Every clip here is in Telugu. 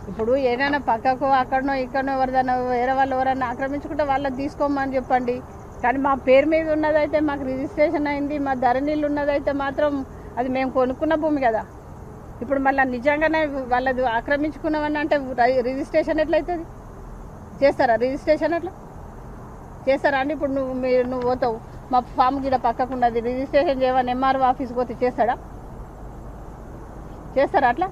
ఇప్పుడు ఏదైనా పక్కకు అక్కడనో ఇక్కడనో ఎవరిదైనా వేరే వాళ్ళు ఎవరైనా ఆక్రమించుకుంటే వాళ్ళని తీసుకోమని చెప్పండి కానీ మా పేరు మీద ఉన్నదైతే మాకు రిజిస్ట్రేషన్ అయింది మా ధరణిలు ఉన్నదైతే మాత్రం అది మేము కొనుక్కున్న భూమి కదా ఇప్పుడు మళ్ళీ నిజంగానే వాళ్ళది ఆక్రమించుకున్నామని అంటే రి- రిజిస్ట్రేషన్ ఎట్లయితుంది చేస్తారా రిజిస్ట్రేషన్ ఎట్లా చేస్తారా అండి ఇప్పుడు నువ్వు మీరు నువ్వు పోతావు మా ఫామ్ గిడ పక్కకు ఉన్నది రిజిస్ట్రేషన్ చేయమని ఎంఆర్ఓ ఆఫీస్కి పోతే చేస్తాడా చేస్తారా అట్లా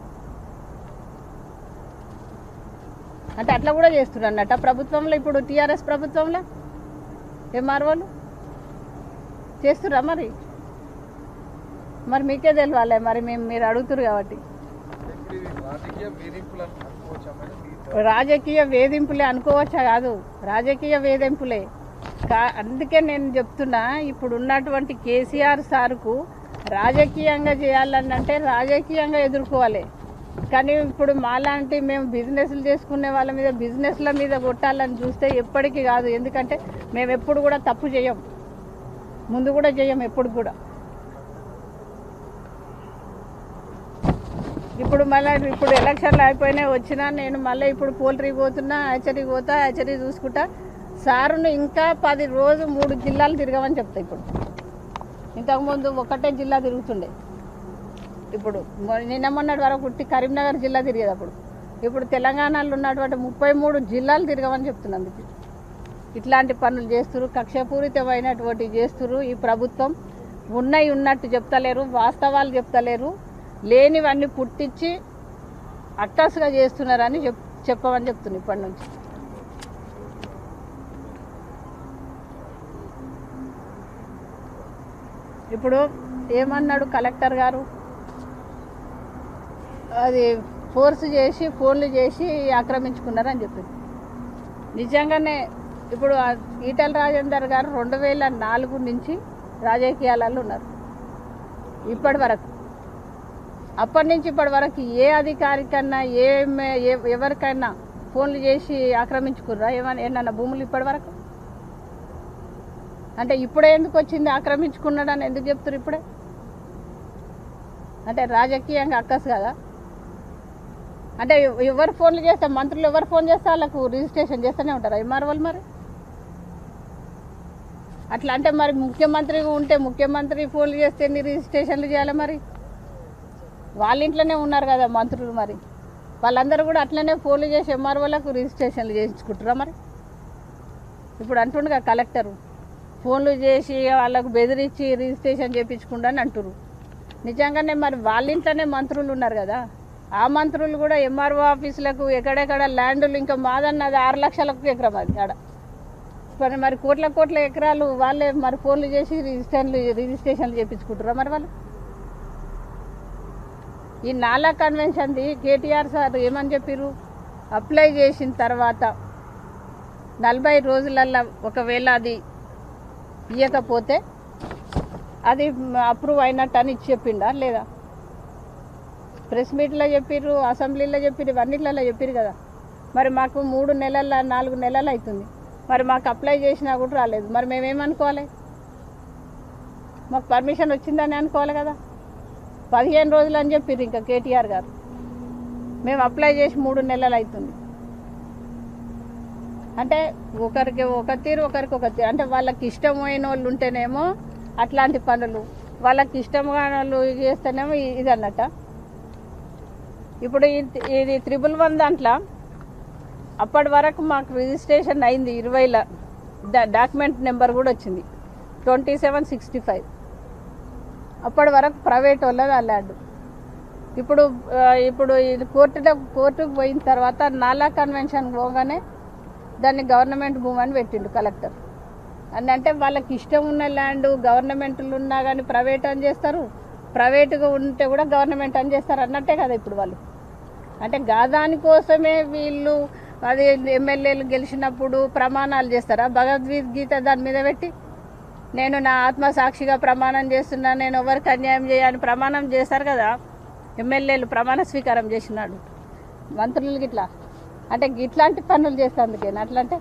అంటే అట్లా కూడా చేస్తున్నారు అన్నట్ట ప్రభుత్వంలో ఇప్పుడు టీఆర్ఎస్ ప్రభుత్వంలో ఎంఆర్ఓలు చేస్తురా మరి మరి మీకే తెలియాలి మరి మేము మీరు అడుగుతురు కాబట్టి ఇప్పుడు ఇది రాజకీయ వేధింపులు అని అనుకోవచ్చా మేడం ఈ రాజకీయ వేధింపులే అనుకోవచ్చా కాదు రాజకీయ వేధింపులే కా అందుకే నేను చెప్తున్నా ఇప్పుడు ఉన్నటువంటి కేసీఆర్ సార్కు రాజకీయంగా చేయాలని అంటే రాజకీయంగా ఎదుర్కోవాలి కానీ ఇప్పుడు మాలాంటి మేము బిజినెస్లు చేసుకునే వాళ్ళ మీద బిజినెస్ల మీద కొట్టాలని చూస్తే ఎప్పటికీ కాదు ఎందుకంటే మేము ఎప్పుడు కూడా తప్పు చేయం ముందు కూడా చేయం ఎప్పుడు కూడా ఇప్పుడు మళ్ళీ ఇప్పుడు ఎలక్షన్లు అయిపోయినాయి వచ్చినా నేను మళ్ళీ ఇప్పుడు పోల్ట్రీ పోతున్నా హెచ్చరీ పోతా హెచ్చరీ చూసుకుంటా సారును ఇంకా పది రోజు మూడు జిల్లాలు తిరగమని చెప్తా ఇప్పుడు ఇంతకుముందు ఒకటే జిల్లా తిరుగుతుండే ఇప్పుడు మొ- నిన్న మొన్నటి వరకు ఉట్టి కరీంనగర్ జిల్లా తిరిగేది అప్పుడు ఇప్పుడు తెలంగాణలో ఉన్నటువంటి ముప్పై మూడు జిల్లాలు తిరగమని చెప్తున్నాను మీకు ఇట్లాంటి పనులు చేస్తున్నారు కక్షపూరితమైనటువంటి చేస్తున్నారు ఈ ప్రభుత్వం ఉన్నాయి ఉన్నట్టు చెప్తలేరు వాస్తవాలు చెప్తలేరు లేనివన్నీ పుట్టించి అట్టస్గా చేస్తున్నారని చెప్ చెప్పమని చెప్తున్నా ఇప్పటి నుంచి ఇప్పుడు ఏమన్నాడు కలెక్టర్ గారు అది ఫోర్స్ చేసి ఫోన్లు చేసి ఆక్రమించుకున్నారని చెప్పింది నిజంగానే ఇప్పుడు ఆ ఈటల రాజేందర్ గారు రెండు వేల నాలుగు నుంచి రాజకీయాలలో ఉన్నారు ఇప్పటి వరకు అప్పటి నుంచి ఇప్పటి వరకు ఏ అధికారికన్నా ఏ మే- ఏ- ఎవరికైనా ఫోన్లు చేసి ఆక్రమించుకుర్రా ఏమన్నా ఏమన్నా భూములు ఇప్పటి వరకు అంటే ఇప్పుడే ఎందుకు వచ్చింది ఆక్రమించుకున్నాడని ఎందుకు చెప్తారు ఇప్పుడే అంటే రాజకీయంగా అక్కసు కదా అంటే ఎవ- ఎవరు ఫోన్లు చేస్తే మంత్రులు ఎవరు ఫోన్ చేస్తే వాళ్ళకు రిజిస్ట్రేషన్ చేస్తూనే ఉంటారా ఎంఆర్ఓలు మరి అట్లా అంటే మరి ముఖ్యమంత్రి ఉంటే ముఖ్యమంత్రి ఫోన్లు చేస్తే ఎన్ని రిజిస్ట్రేషన్లు చేయాలి మరి వాళ్ళ ఇంట్లోనే ఉన్నారు కదా మంత్రులు మరి వాళ్ళందరూ కూడా అట్లనే ఫోన్లు చేసి ఎంఆర్ఓలకు రిజిస్ట్రేషన్లు చేయించుకుంటారా మరి ఇప్పుడు అంటుండగా కలెక్టరు ఫోన్లు చేసి వాళ్ళకు బెదిరించి రిజిస్ట్రేషన్ చేయించుకుంటా అని అంటున్నారు నిజంగానే మరి వాళ్ళ ఇంట్లోనే మంత్రులు ఉన్నారు కదా ఆ మంత్రులు కూడా ఎంఆర్ఓ ఆఫీసులకు ఎక్కడెక్కడ ల్యాండ్లు ఇంకా మాదన్నది ఆరు లక్షలకు ఎకరం అది ఆడ మరి మరి కోట్ల కోట్ల ఎకరాలు వాళ్ళే మరి ఫోన్లు చేసి రిజిస్ట్రేషన్లు రిజిస్ట్రేషన్లు చేయించుకుంటారా మరి వాళ్ళు ఈ నాలా కన్వెన్షన్ది కేటీఆర్ సార్ ఏమని చెప్పారు అప్లై చేసిన తర్వాత నలభై రోజులల్లో ఒకవేళ అది ఇవ్వకపోతే అది అప్రూవ్ అయినట్టు అని ఇచ్చి చెప్పిండా లేదా ప్రెస్ మీట్లో చెప్పిర్రు అసెంబ్లీలో చెప్పిర్రు ఇవన్నిట్లలో చెప్పిర్రు కదా మరి మాకు మూడు నెలల నాలుగు నెలలు అవుతుంది మరి మాకు అప్లై చేసినా కూడా రాలేదు మరి మేమేమనుకోవాలి మాకు పర్మిషన్ వచ్చిందని అనుకోవాలి కదా పదిహేను రోజులు అని చెప్పిర్రు ఇంకా కేటీఆర్ గారు మేము అప్లై చేసి మూడు నెలలు అవుతుంది అంటే ఒకరికి ఒక తీరు ఒకరికి ఒక తీరు అంటే వాళ్ళకి ఇష్టమైన వాళ్ళు ఉంటేనేమో అట్లాంటి పనులు వాళ్ళకి ఇష్టం కాని వాళ్ళు చేస్తేనేమో ఇ- ఇది అన్నట్ట ఇప్పుడు ఇది ఇది త్రిబుల్ వన్ దాంట్లో అప్పటి వరకు మాకు రిజిస్ట్రేషన్ అయింది ఇరవైల డాక్యుమెంట్ నెంబర్ కూడా వచ్చింది ట్వంటీ సెవెన్ సిక్స్టీ ఫైవ్ అప్పటి వరకు ప్రైవేట్ వాళ్ళది ఆ ల్యాండ్ ఇప్పుడు ఆ, ఇప్పుడు ఇది కోర్టులో కోర్టుకు పోయిన తర్వాత నాలా కన్వెన్షన్ పోగానే దాన్ని గవర్నమెంట్ భూమి అని పెట్టిండు కలెక్టర్ అని అంటే వాళ్ళకి ఇష్టం ఉన్న ల్యాండ్ గవర్నమెంట్లు ఉన్నా కానీ ప్రైవేట్ అని చేస్తారు ప్రైవేటుగా ఉంటే కూడా గవర్నమెంట్ అని చేస్తారు అన్నట్టే కదా ఇప్పుడు వాళ్ళు అంటే గాదాని కోసమే వీళ్ళు అది ఎమ్మెల్యేలు గెలిచినప్పుడు ప్రమాణాలు చేస్తారా భగవద్గీత దాని మీద పెట్టి నేను నా ఆత్మసాక్షిగా ప్రమాణం చేస్తున్నా నేను ఎవరికి అన్యాయం చేయని ప్రమాణం చేస్తారు కదా ఎమ్మెల్యేలు ప్రమాణ స్వీకారం చేసినాడు మంత్రులు గిట్లా అంటే ఇట్లాంటి పనులు చేస్తందుకేనా అట్లా అంటే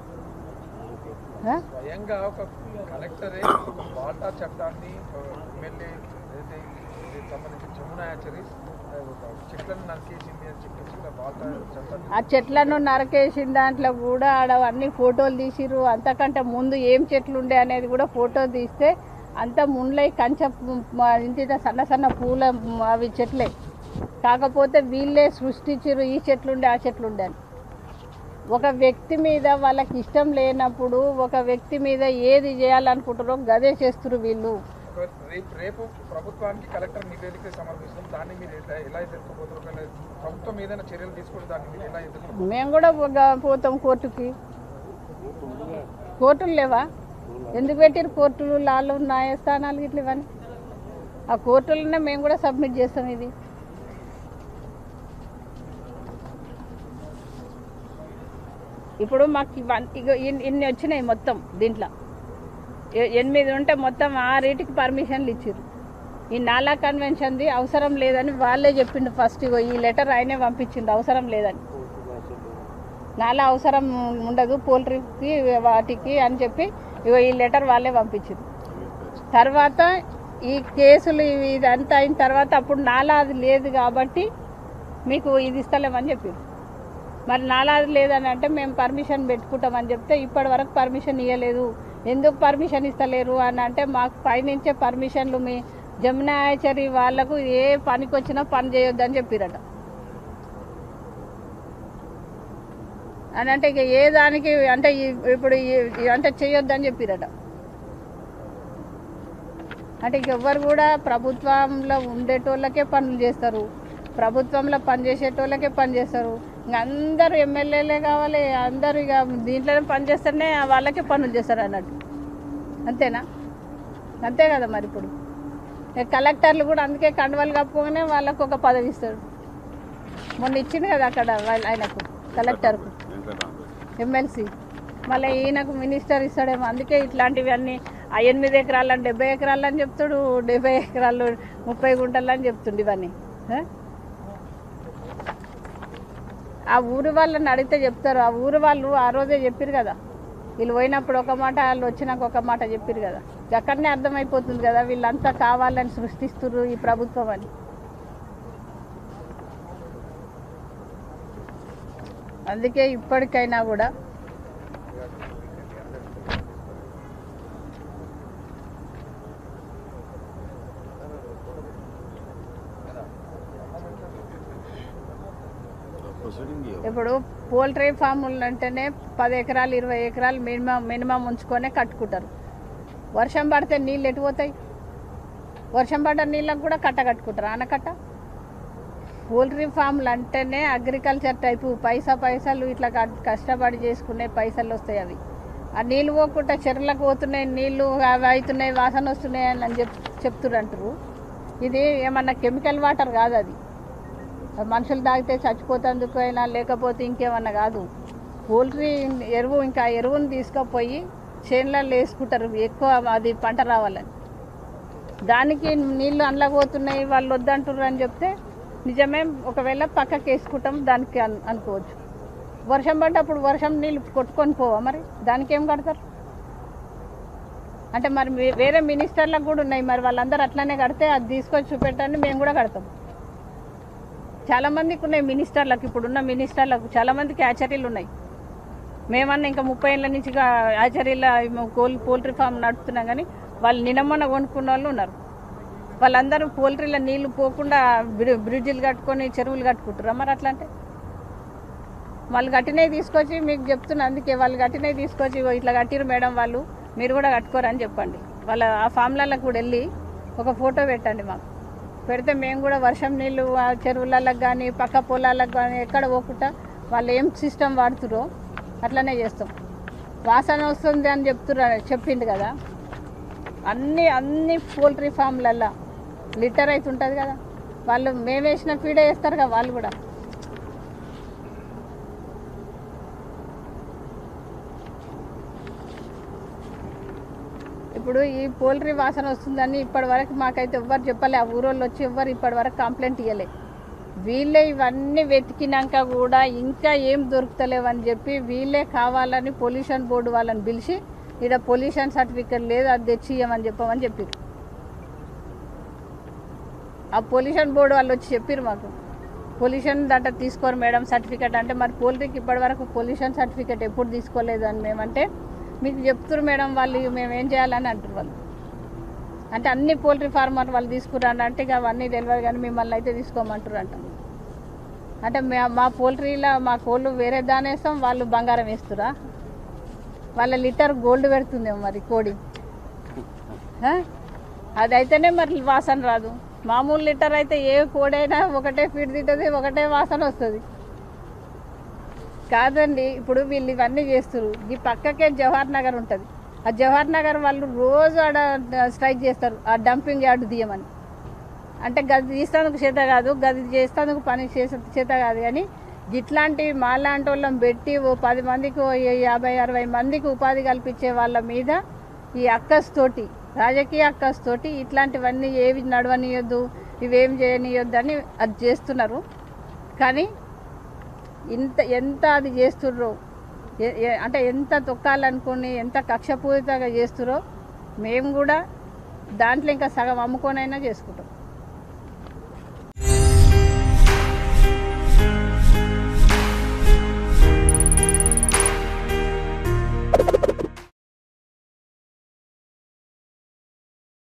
ఆ? స్వయంగా ఒక కలెక్టరే వాటా చట్టాన్ని ఎమ్మెల్యే ఏదైతే దీనికి సంబంధించి జమునా హ్యాచరీస్ ఒక చెట్లను నరికేసింది అని చెప్పేసి కూడా పాత చెత్త ఆ చెట్లను నరకేసిన దాంట్లో కూడా ఆడ అన్ని ఫోటోలు తీసిర్రు అంతకంటే ముందు ఏం చెట్లు ఉండే అనేది కూడా ఫోటో తీస్తే అంత ముండ్లై కంచె మ- ఇంత ఇంత సన్న సన్న పూల మ- అవి చెట్లే కాకపోతే వీళ్ళే సృష్టించారు ఈ చెట్లుండే ఆ చెట్లుండే అని ఒక వ్యక్తి మీద వాళ్ళకి ఇష్టం లేనప్పుడు ఒక వ్యక్తి మీద ఏది చేయాలనుకుంటారో గదే చేస్తున్నారు వీళ్ళు ఒక రేపు రేపు ప్రభుత్వానికి కలెక్టర్ నివేదిక సమర్పిస్తాం దాన్ని మీరు ఎలా ఎలా ఎదుర్కోబోతారు ఒకవేళ ప్రభుత్వం ఏదైనా చర్యలు తీసుకుంటే దాన్ని మీరు ఎలా ఎదుర్కోబోతారు మేము కూడా ఒక- పోతాం కోర్టుకి కోర్టులు లేవా ఎందుకు పెట్టారు కోర్టులు లాలు న్యాయస్థానాలు ఇట్లా ఇవన్నీ ఆ కోర్టులనే మేము కూడా సబ్మిట్ చేస్తాం ఇది ఇప్పుడు మాకు ఇవన్ ఇగో ఇన్- ఇన్ని వచ్చినాయి మొత్తం దీంట్లో ఎ- ఎనిమిది ఉంటే మొత్తం ఆ రేటుకి పర్మిషన్లు ఇచ్చారు ఈ నాలా కన్వెన్షన్ది అవసరం లేదని వాళ్ళే చెప్పిండు ఫస్ట్ ఇగో ఈ లెటర్ ఆయనే పంపించిండు అవసరం లేదని నాలా అవసరం ఉండదు పోల్ట్రీకి వాటికి అని చెప్పి ఇగో ఈ లెటర్ వాళ్ళే పంపించింది తర్వాత ఈ కేసులు ఇవి ఇదంతా అయిన తర్వాత అప్పుడు నాలా అది లేదు కాబట్టి మీకు ఇది ఇస్తలేమని చెప్పారు మరి నాలా అది లేదని అంటే మేము పర్మిషన్ పెట్టుకుంటామని చెప్తే ఇప్పటి వరకు పర్మిషన్ ఇవ్వలేదు ఎందుకు పర్మిషన్ ఇస్తలేరు అని అంటే మాకు పైనుంచే పర్మిషన్లు మీ జమునాచరి వాళ్ళకు ఏ పనికి వచ్చినా పని చేయొద్దని చెప్పిరట అని అంటే ఇక ఏ దానికి అంటే ఈ- ఇప్పుడు ఈ- ఈ అంటే చేయొద్దని చెప్పిరట అంటే ఇక ఎవ్వరు కూడా ప్రభుత్వంలో ఉండేటోళ్ళకే పనులు చేస్తారు ప్రభుత్వంలో పనిచేసేటోళ్ళకే పని చేస్తారు ఇంక అందరూ ఎమ్మెల్యేలే కావాలి అందరూ ఇక దీంట్లోనే పని చేస్తేనే వాళ్ళకే పనులు చేస్తారు అన్నట్టు అంతేనా అంతే కదా మరి ఇప్పుడు ఇక కలెక్టర్లు కూడా అందుకే కండువాలు కప్పుకోగానే వాళ్ళకు ఒక పదవి ఇస్తాడు మొన్న ఇచ్చింది కదా అక్కడ వాళ్ళ- ఆయనకు కలెక్టర్కు ఎమ్మెల్సీ మళ్ళీ ఈయనకు మినిస్టర్ ఇస్తాడేమో అందుకే ఇట్లాంటివి అన్నీ ఆ ఎనిమిది ఎకరాలు డెబ్బై ఎకరాలు అని చెప్తాడు డెబ్బై ఎకరాలు ముప్పై గుంటలు అని చెప్తుండు ఇవన్నీ ఆ? ఆ ఊరి వాళ్ళని అడిగితే చెప్తారు ఆ ఊరి వాళ్ళు ఆ రోజే చెప్పారు కదా వీళ్ళు పోయినప్పుడు ఒక మాట వాళ్ళు వచ్చినాక ఒక మాట చెప్పారు కదా అక్కడనే అర్థమైపోతుంది కదా వీళ్ళంతా కావాలని సృష్టిస్తున్నారు ఈ ప్రభుత్వం అని అందుకే ఇప్పటికైనా కూడా ఇప్పుడు పోల్ట్రీ ఫాములు అంటేనే పది ఎకరాలు ఇరవై ఎకరాలు మినిమం మినిమం ఉంచుకొనే కట్టుకుంటారు వర్షం పడితే నీళ్ళు ఎటు పోతాయి వర్షం పడ్డ నీళ్ళకు కూడా కట్ట కట్టుకుంటారు ఆనకట్ట పోల్ట్రీ ఫామ్లు అంటేనే అగ్రికల్చర్ టైపు పైసా పైసలు ఇట్లా క- కష్టపడి చేసుకునే పైసలు వస్తాయి అవి ఆ నీళ్ళు పోకుండా చెరువులకు పోతున్నాయి నీళ్ళు అవి అవుతున్నాయి వాసన వస్తున్నాయి అని చెప్ చెప్తున్నారు ఇది ఏమన్నా కెమికల్ వాటర్ కాదు అది అది మనుషులు తాగితే చచ్చిపోతందుకు అయినా లేకపోతే ఇంకేమన్నా కాదు పోల్ట్రీ ఎరువు ఇంకా ఎరువుని తీసుకుపోయి చేనులలో వేసుకుంటారు ఎక్కువ అది పంట రావాలని దానికి నీళ్ళు పోతున్నాయి వాళ్ళు వద్దంటుర్రు అని చెప్తే నిజమే ఒకవేళ పక్కకి వేసుకుంటాం దానికి అన్- అనుకోవచ్చు వర్షం పడ్డప్పుడు వర్షం నీళ్ళు కొట్టుకొని పోవా మరి దానికి ఏం కడతారు అంటే మరి వే- వేరే మినిస్టర్లకు కూడా ఉన్నాయి మరి వాళ్ళందరూ అట్లానే కడితే అది తీసుకొచ్చి చూపెట్టండి మేము కూడా కడతాం చాలా మందికి ఉన్నాయి మినిస్టర్లకు ఇప్పుడున్న మినిస్టర్లకు చాలా మందికి ఆచర్యలు ఉన్నాయి మేమన్నా ఇంకా ముప్పై ఏళ్ళ నుంచి ఇక ఆచర్యల కోల్ పోల్ట్రీ ఫామ్ నడుపుతున్నాం కానీ వాళ్ళు నినమ్మన కొనుక్కున్న వాళ్ళు ఉన్నారు వాళ్ళందరూ పోల్ట్రీలో నీళ్లు పోకుండా బ్రి- బ్రిడ్జిలు కట్టుకొని చెరువులు కట్టుకుంటారు మరి అట్లా అంటే వాళ్ళు కట్టినవి తీసుకొచ్చి మీకు చెప్తున్నా అందుకే వాళ్ళు కట్టినవి తీసుకొచ్చి "ఇగో ఇట్లా కట్టిరు మేడం వాళ్ళు మీరు కూడా కట్టుకోరని చెప్పండి వాళ్ళ ఆ ఫామ్లకు కూడా వెళ్ళి ఒక ఫోటో పెట్టండి మాకు పెడితే మేము కూడా వర్షం నీళ్ళు ఆ చెరువులకు కానీ పక్క పొలాలకు కానీ ఎక్కడ పోకుండా వాళ్ళు ఏం సిస్టమ్ వాడుతురో అట్లనే చేస్తాం వాసన వస్తుంది అని చెప్తున్నారు చెప్పిండు కదా అన్ని అన్ని పోల్ట్రీ ఫామ్లల్లో లిటర్ అయితే ఉంటుంది కదా వాళ్ళు మేము వేసిన ఫీడే వేస్తారు కదా వాళ్ళు కూడా ఇప్పుడు ఈ పోల్ట్రీ వాసన వస్తుందని ఇప్పటి వరకు మాకైతే ఎవ్వరు చెప్పలే ఆ ఊరోళ్ళు వచ్చి ఎవ్వరు ఇప్పటి వరకు కంప్లైంట్ ఇవ్వలే వీళ్ళే ఇవన్నీ వెతికినాక కూడా ఇంకా ఏం దొరుకుతలేవని చెప్పి వీళ్ళే కావాలని పొల్యూషన్ బోర్డు వాళ్ళని పిలిచి ఇక్కడ పొల్యూషన్ సర్టిఫికేట్ లేదు అది తెచ్చి ఇవ్వమని చెప్పమని చెప్పారు ఆ పొల్యూషన్ బోర్డు వాళ్ళు వచ్చి చెప్పారు మాకు పొల్యూషన్ దట తీసుకోరు మేడం సర్టిఫికేట్ అంటే మరి పోల్ట్రీకి ఇప్పటివరకు పొల్యూషన్ సర్టిఫికేట్ ఎప్పుడు తీసుకోలేదు అని మేమంటే మీకు చెప్తున్నారు మేడం వాళ్ళు మేము ఏం చేయాలని అంటారు వాళ్ళు అంటే అన్ని పోల్ట్రీ ఫార్మర్ వాళ్ళు తీసుకురాను అంటే ఇక అవన్నీ తెలియదు కానీ మిమ్మల్ని అయితే తీసుకోమంటారు అంటాం అంటే మే- మా పోల్ట్రీలో మా కోళ్ళు వేరే దాని వేస్తాం వాళ్ళు బంగారం వేస్తురా వాళ్ళ లీటర్ గోల్డ్ పెడుతుందేమో మరి కోడి ఆ? అదైతేనే మరి వాసన రాదు మామూలు లీటర్ అయితే ఏ కోడైనా ఒకటే ఫీడ్ తింటుంది ఒకటే వాసన వస్తుంది కాదండి ఇప్పుడు వీళ్ళు ఇవన్నీ చేస్తారు ఈ పక్కకే జవహర్ నగర్ ఉంటుంది ఆ జవహర్ నగర్ వాళ్ళు రోజు ఆడ స్ట్రైక్ చేస్తారు ఆ డంపింగ్ యార్డు తీయమని అంటే గది తీస్తానికి చేత కాదు గది చేస్తానికి పని చేసే చేత కాదు కానీ ఇట్లాంటి మాలాంటి వాళ్ళని పెట్టి ఓ పది మందికి ఓ యాభై అరవై మందికి ఉపాధి కల్పించే వాళ్ళ మీద ఈ అక్కస్ తోటి రాజకీయ అక్కస్ తోటి ఇట్లాంటివన్నీ ఏవి నడవనియొద్దు ఇవేం చేయనియొద్దు అని అది చేస్తున్నారు కానీ ఇంత ఎంత అది చేస్తుర్రో ఎ- ఎ- అంటే ఎంత తొక్కాలనుకుని ఎంత కక్షపూరితంగా చేస్తురో మేము కూడా దాంట్లో ఇంకా సగం అమ్ముకొనైనా చేసుకుంటాం